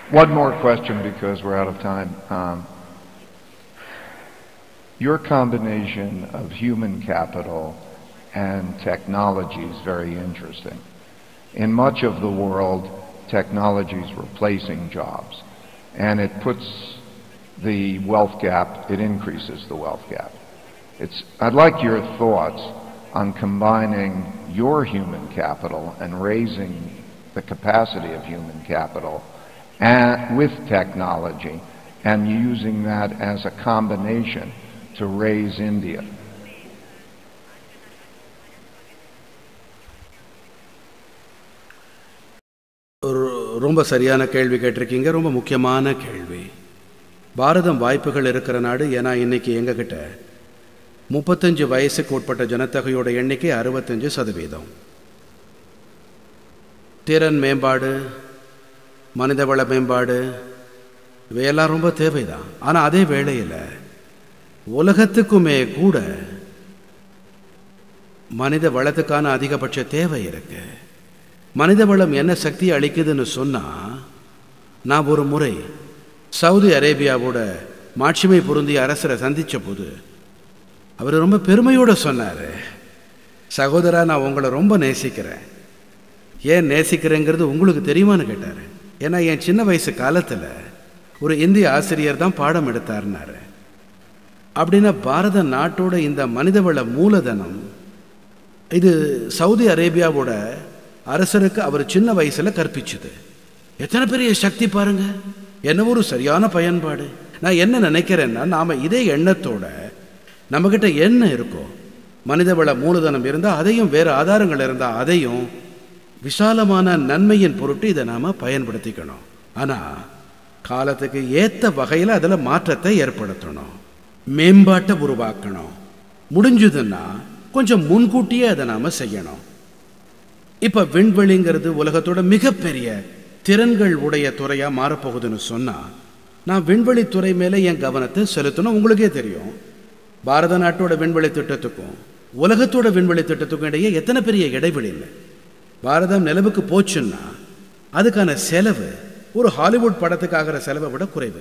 One more question because we're out of time. Um, your combination of human capital and technology is very interesting. In much of the world, technology is replacing jobs, and it puts the wealth gap, it increases the wealth gap. It's, I'd like your thoughts on combining your human capital and raising the capacity of human capital and, with technology and using that as a combination to raise India. ரொ- ரொம்ப சரியான கேள்வி கேட்டிருக்கீங்க ரொம்ப முக்கியமான கேள்வி பாரதம் வாய்ப்புகள் இருக்கிற நாடு ஏன்னா இன்னைக்கு எங்ககிட்ட முப்பத்தஞ்சு வயசுக்கு உட்பட்ட ஜனத்தொகையோட எண்ணிக்கை அறுபத்தஞ்சு சதவீதம் திறன் மேம்பாடு மனிதவள மேம்பாடு இவையெல்லாம் ரொம்ப தேவைதான் ஆனால் அதே வேளையில் உலகத்துக்குமே கூட மனித வளத்துக்கான அதிகபட்ச தேவை இருக்கு மனித வளம் என்ன சக்தி அளிக்குதுன்னு சொன்னா நான் ஒரு முறை சவுதி அரேபியாவோட மாட்சிமை பொருந்திய அரசரை சந்திச்ச போது அவர் ரொம்ப பெருமையோட சொன்னார் சகோதரா நான் உங்களை ரொம்ப நேசிக்கிறேன் ஏன் நேசிக்கிறேங்கிறது உங்களுக்கு தெரியுமான்னு கேட்டார் ஏன்னா என் சின்ன வயசு காலத்தில் ஒரு இந்திய ஆசிரியர் தான் பாடம் எடுத்தாருனாரு அப்படின்னா பாரத நாட்டோட இந்த மனிதவள மூலதனம் இது சவுதி அரேபியாவோட அரசருக்கு அவர் சின்ன வயசுல கற்பிச்சுது எத்தனை பெரிய சக்தி பாருங்க என்ன ஒரு சரியான பயன்பாடு நான் என்ன நினைக்கிறேன்னா நாம இதே எண்ணத்தோட நம்மக்கிட்ட என்ன இருக்கோ மனிதவள மூலதனம் இருந்தால் அதையும் வேறு ஆதாரங்கள் இருந்தால் அதையும் விசாலமான நன்மையின் பொருட்டு இதை நாம் பயன்படுத்திக்கணும் ஆனால் காலத்துக்கு ஏற்ற வகையில் அதில் மாற்றத்தை ஏற்படுத்தணும் மேம்பாட்டை உருவாக்கணும் முடிஞ்சதுன்னா கொஞ்சம் முன்கூட்டியே அதை நாம் செய்யணும் இப்போ விண்வெளிங்கிறது உலகத்தோட மிகப்பெரிய திறன்கள் உடைய துறையாக மாறப்போகுதுன்னு சொன்னால் நான் விண்வெளி துறை மேலே என் கவனத்தை செலுத்தணும் உங்களுக்கே தெரியும் பாரத நாட்டோட விண்வெளி திட்டத்துக்கும் உலகத்தோட விண்வெளி திட்டத்துக்கும் இடையே எத்தனை பெரிய இடைவெளி இல்லை பாரதம் நிலவுக்கு போச்சுன்னா அதுக்கான செலவு ஒரு ஹாலிவுட் படத்துக்கு ஆகிற செலவை விட குறைவு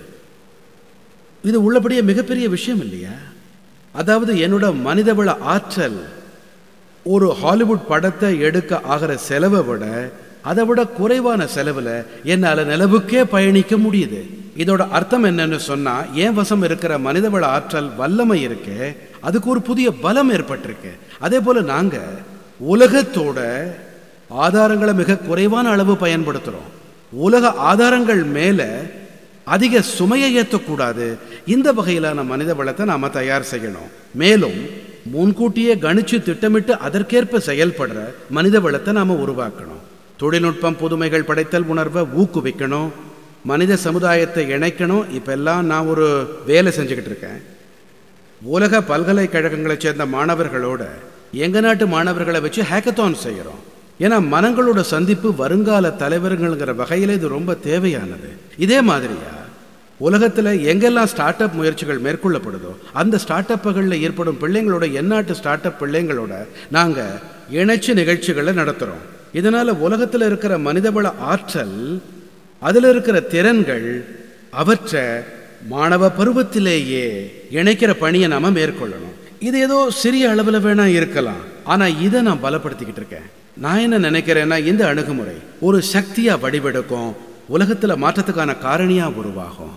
இது உள்ளபடியே மிகப்பெரிய விஷயம் இல்லையா அதாவது என்னோட மனிதவள ஆற்றல் ஒரு ஹாலிவுட் படத்தை எடுக்க ஆகிற செலவை விட அதை விட குறைவான செலவில் என்னால் நிலவுக்கே பயணிக்க முடியுது இதோட அர்த்தம் என்னன்னு சொன்னா என் வசம் இருக்கிற மனிதவள ஆற்றல் வல்லமை இருக்கு அதுக்கு ஒரு புதிய பலம் ஏற்பட்டிருக்கு அதே போல நாங்க உலகத்தோட ஆதாரங்களை மிக குறைவான அளவு பயன்படுத்துறோம் உலக ஆதாரங்கள் மேல அதிக சுமையை ஏற்றக்கூடாது இந்த வகையிலான மனித வளத்தை நாம தயார் செய்யணும் மேலும் முன்கூட்டியே கணிச்சு திட்டமிட்டு அதற்கேற்ப செயல்படுற மனித வளத்தை நாம உருவாக்கணும் தொழில்நுட்பம் புதுமைகள் படைத்தல் உணர்வை ஊக்குவிக்கணும் மனித சமுதாயத்தை இணைக்கணும் இப்பெல்லாம் நான் ஒரு வேலை செஞ்சுக்கிட்டு இருக்கேன் உலக பல்கலைக்கழகங்களைச் சேர்ந்த மாணவர்களோட எங்க நாட்டு மாணவர்களை வச்சு ஹேக்கத்தான் செய்கிறோம் ஏன்னா மனங்களோட சந்திப்பு வருங்கால தலைவர்கள்ங்கிற வகையில் இது ரொம்ப தேவையானது இதே மாதிரியா உலகத்தில் எங்கெல்லாம் ஸ்டார்ட் அப் முயற்சிகள் மேற்கொள்ளப்படுதோ அந்த ஸ்டார்ட் அப்புகளில் ஏற்படும் பிள்ளைங்களோட எந்நாட்டு ஸ்டார்ட் அப் பிள்ளைங்களோட நாங்கள் இணைச்சு நிகழ்ச்சிகளை நடத்துகிறோம் இதனால் உலகத்தில் இருக்கிற மனிதவள ஆற்றல் அதில் இருக்கிற திறன்கள் அவற்றை மாணவ பருவத்திலேயே இணைக்கிற பணியை நாம மேற்கொள்ளணும் இது ஏதோ சிறிய அளவில் வேணா இருக்கலாம் ஆனா இதை நான் பலப்படுத்திக்கிட்டு இருக்கேன் நான் என்ன நினைக்கிறேன்னா இந்த அணுகுமுறை ஒரு சக்தியா வடிவெடுக்கும் உலகத்துல மாற்றத்துக்கான காரணியா உருவாகும்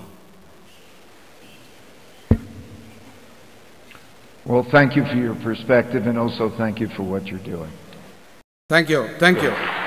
Well, thank you for your perspective and also thank you for what you're doing. Thank you thank you